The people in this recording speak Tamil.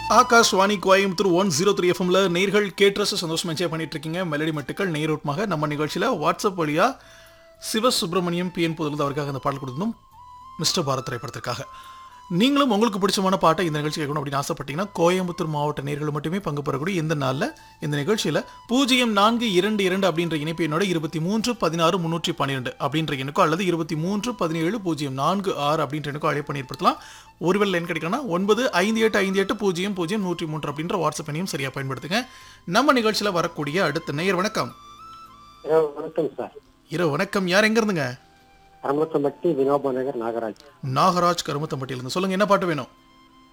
Akashvani Coimbatore one zero three எஃப்எம்ல நேர்கள் கேட்ரஸ் சந்தோஷமா என்ஜாய் பண்ணிட்டு இருக்கீங்க மெலடி மட்டுக்கள் நேரூட்டமாக நம்ம நிகழ்ச்சியில வாட்ஸ்அப் வழியா சிவ சுப்பிரமணியம் பி என் புதுலேருந்து அவருக்காக அந்த பாடல் கொடுத்தோம் மிஸ்டர் பாரத் திரைப்படத்திற்காக நீங்களும் உங்களுக்கு பிடிச்சமான பாட்டை இந்த நிகழ்ச்சி கேட்கணும் அப்படின்னு ஆசைப்பட்டீங்கன்னா கோயம்புத்தூர் மாவட்ட நேர்கள் மட்டுமே பங்கு பெறக்கூடிய இந்த நாளில் இந்த நிகழ்ச்சியில் பூஜ்ஜியம் நான்கு இரண்டு இரண்டு அப்படின்ற இணைப்பு என்னோட இருபத்தி மூன்று பதினாறு முன்னூற்றி பன்னிரெண்டு அப்படின்ற எண்ணுக்கோ அல்லது இருபத்தி மூன்று பதினேழு பூஜ்ஜியம் நான்கு ஆறு அப்படின்ற எண்ணுக்கோ அழைப்பு பண்ணியிருப்பலாம் ஒருவேளை லைன் கிடைக்கலன்னா ஒன்பது ஐந்து எட்டு ஐந்து எட்டு பூஜ்ஜியம் பூஜ்ஜியம் நூற்றி மூன்று அப்படின்ற வாட்ஸ்அப் எண்ணையும் சரியாக பயன்படுத்துங்க நம்ம நிகழ்ச்சியில் வரக்கூடிய அடுத்த நேயர் வணக்கம் இரவு வணக்கம் சார் இரவு வணக்கம் யார் எங்க இருந்துங்க அமத்தம்பட்டி வினோபா நகர் நாகராஜ் நாகராஜ் கருமத்தம்பட்டியிலிருந்து சொல்லுங்க என்ன பாட்டு வேணும்